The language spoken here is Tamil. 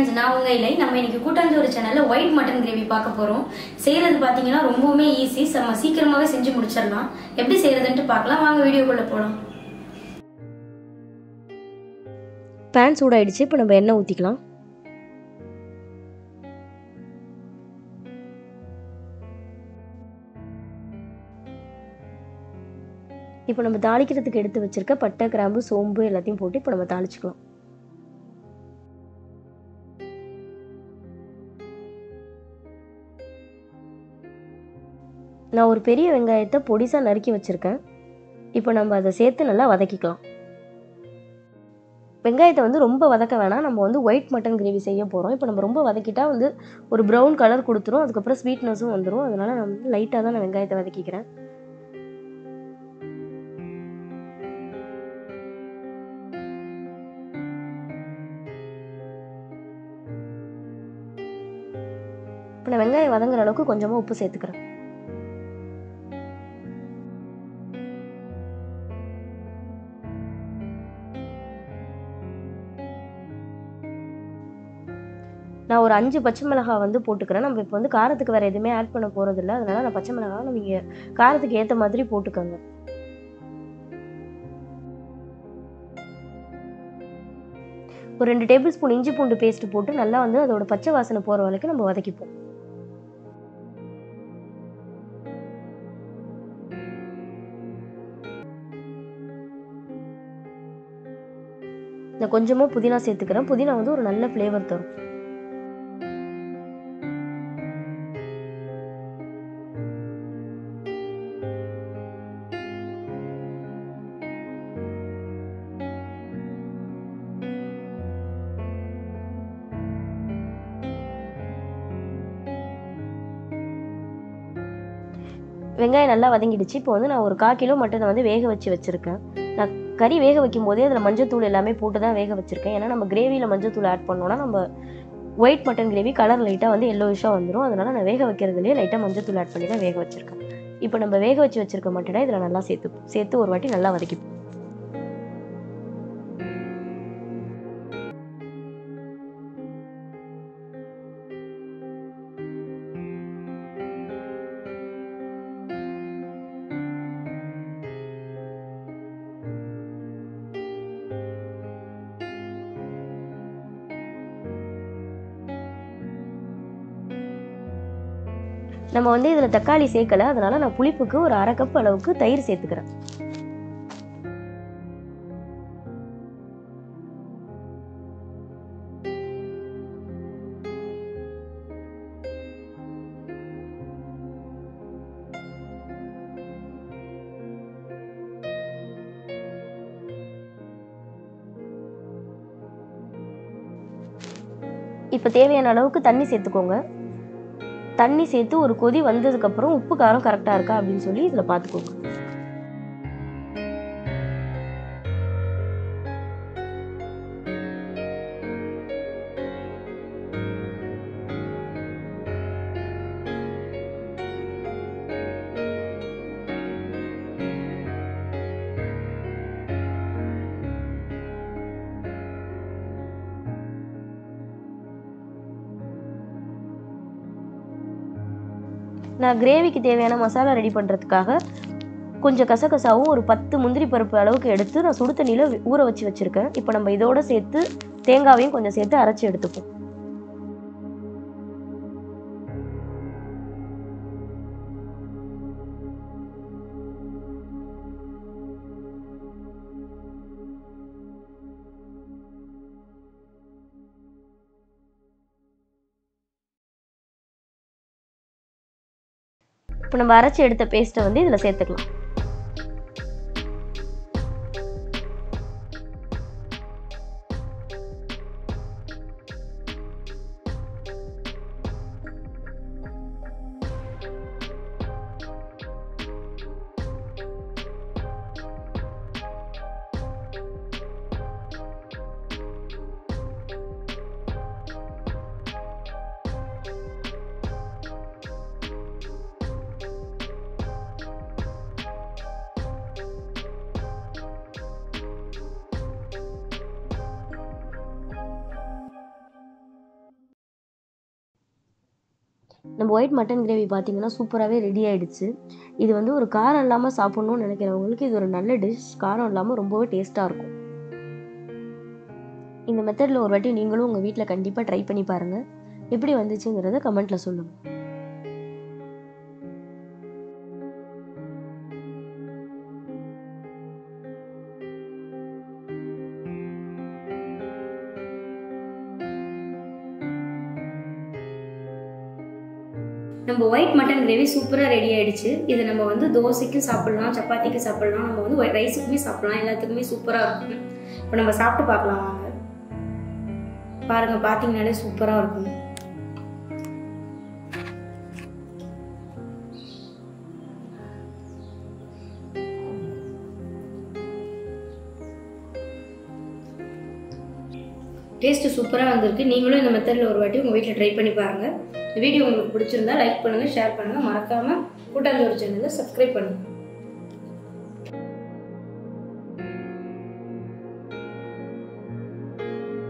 ஃப்ரெண்ட்ஸ் நான் உங்க இல்லை நம்ம இன்னைக்கு கூட்டாஞ்சோறு சேனல்ல ஒயிட் மட்டன் கிரேவி பார்க்க போறோம் செய்யறது பாத்தீங்கன்னா ரொம்பவுமே ஈஸி நம்ம சீக்கிரமாவே செஞ்சு முடிச்சிடலாம் எப்படி செய்யறதுன்ட்டு பார்க்கலாம் வாங்க வீடியோக்குள்ள போலாம் பேன் சூடாயிடுச்சு இப்போ நம்ம எண்ணெய் ஊற்றிக்கலாம் இப்போ நம்ம தாளிக்கிறதுக்கு எடுத்து வச்சிருக்க பட்டை கிராம்பு சோம்பு எல்லாத்தையும் போட்டு இப்போ நம்ம தாளிச்சுக்கலாம் நான் ஒரு பெரிய வெங்காயத்தை பொடிசாக நறுக்கி வச்சுருக்கேன் இப்போ நம்ம அதை சேர்த்து நல்லா வதக்கிக்கலாம் வெங்காயத்தை வந்து ரொம்ப வதக்க வேணாம் நம்ம வந்து ஒயிட் மட்டன் கிரேவி செய்ய போகிறோம் இப்போ நம்ம ரொம்ப வதக்கிட்டா வந்து ஒரு ப்ரௌன் கலர் கொடுத்துரும் அதுக்கப்புறம் ஸ்வீட்னஸும் வந்துடும் அதனால நான் வந்து லைட்டாக தான் நான் வெங்காயத்தை வதக்கிக்கிறேன் இப்போ நான் வெங்காயம் வதங்குற அளவுக்கு கொஞ்சமாக உப்பு சேர்த்துக்கிறேன் நான் ஒரு அஞ்சு பச்சை மிளகாய் வந்து போட்டுக்கிறேன் நம்ம இப்போ வந்து காரத்துக்கு வேறு எதுவுமே ஆட் பண்ண போகிறதில்ல அதனால நான் பச்சை மிளகாய் நம்ம இங்கே காரத்துக்கு ஏற்ற மாதிரி போட்டுக்கோங்க ஒரு ரெண்டு டேபிள் ஸ்பூன் இஞ்சி பூண்டு பேஸ்ட் போட்டு நல்லா வந்து அதோட பச்சை வாசனை போகிற வரைக்கும் நம்ம வதக்கிப்போம் நான் கொஞ்சமாக புதினா சேர்த்துக்கிறேன் புதினா வந்து ஒரு நல்ல ஃப்ளேவர் தரும் வெங்காயம் நல்லா வதங்கிடுச்சு இப்போ வந்து நான் ஒரு கால் கிலோ மட்டனை வந்து வேக வச்சு வச்சுருக்கேன் நான் கறி வேக வைக்கும் போதே அதில் மஞ்சத்தூள் எல்லாமே போட்டு தான் வேக வச்சுருக்கேன் ஏன்னா நம்ம கிரேவியில் மஞ்சத்தூள் ஆட் பண்ணோன்னா நம்ம ஒயிட் மட்டன் கிரேவி கலர் லைட்டாக வந்து எல்லோயிஷாக வந்துடும் அதனால் நான் வேக வைக்கிறதுலேயே லைட்டாக மஞ்சத்தூள் ஆட் பண்ணி தான் வேக வச்சுருக்கேன் இப்போ நம்ம வேக வச்சு வச்சுருக்க மட்டனை இதில் நல்லா சேர்த்து சேர்த்து ஒரு வாட்டி நல்லா வதக்கிப்போம் நம்ம வந்து இதில் தக்காளி சேர்க்கலை அதனால நான் புளிப்புக்கு ஒரு அரை கப் அளவுக்கு தயிர் சேர்த்துக்கிறேன் இப்போ தேவையான அளவுக்கு தண்ணி சேர்த்துக்கோங்க தண்ணி சேர்த்து ஒரு கொதி வந்ததுக்கப்புறம் உப்பு காரம் கரெக்டாக இருக்கா அப்படின்னு சொல்லி இதில் பார்த்துக்கோங்க நான் கிரேவிக்கு தேவையான மசாலா ரெடி பண்ணுறதுக்காக கொஞ்சம் கசகசாவும் ஒரு பத்து முந்திரி பருப்பு அளவுக்கு எடுத்து நான் சுடு தண்ணியில் ஊற வச்சு வச்சுருக்கேன் இப்போ நம்ம இதோட சேர்த்து தேங்காவையும் கொஞ்சம் சேர்த்து அரைச்சி எடுத்துப்போம் இப்போ நம்ம அரைச்சி எடுத்த பேஸ்ட்டை வந்து இதில் சேர்த்துக்கலாம் நம்ம ஒயிட் மட்டன் கிரேவி பார்த்தீங்கன்னா சூப்பராகவே ரெடி ஆயிடுச்சு இது வந்து ஒரு காரம் இல்லாமல் சாப்பிட்ணுன்னு நினைக்கிறவங்களுக்கு இது ஒரு நல்ல டிஷ் காரம் இல்லாமல் ரொம்பவே டேஸ்ட்டாக இருக்கும் இந்த மெத்தடில் ஒரு வாட்டி நீங்களும் உங்கள் வீட்டில் கண்டிப்பாக ட்ரை பண்ணி பாருங்கள் எப்படி வந்துச்சுங்கிறத கமெண்ட்டில் சொல்லுங்கள் நம்ம ஒயிட் மட்டன் கிரேவி சூப்பராக ரெடி ஆயிடுச்சு இதை நம்ம வந்து தோசைக்கும் சாப்பிடலாம் சப்பாத்திக்கும் சாப்பிடலாம் நம்ம வந்து ரைஸுக்குமே சாப்பிடலாம் எல்லாத்துக்குமே சூப்பராக இருக்கும் இப்போ நம்ம சாப்பிட்டு பார்க்கலாம் வாங்க பாருங்க பார்த்தீங்கனாலே சூப்பராக இருக்கும் டேஸ்ட்டு சூப்பராக வந்திருக்கு நீங்களும் இந்த மெத்தடில் ஒரு வாட்டி உங்கள் வீட்டில் ட்ரை பண்ணி பாருங்கள் இந்த வீடியோ உங்களுக்கு பிடிச்சிருந்தா லைக் பண்ணுங்கள் ஷேர் பண்ணுங்கள் மறக்காமல் கூட்டாஞ்சோறு சேனலை சப்ஸ்கிரைப் பண்ணுங்கள்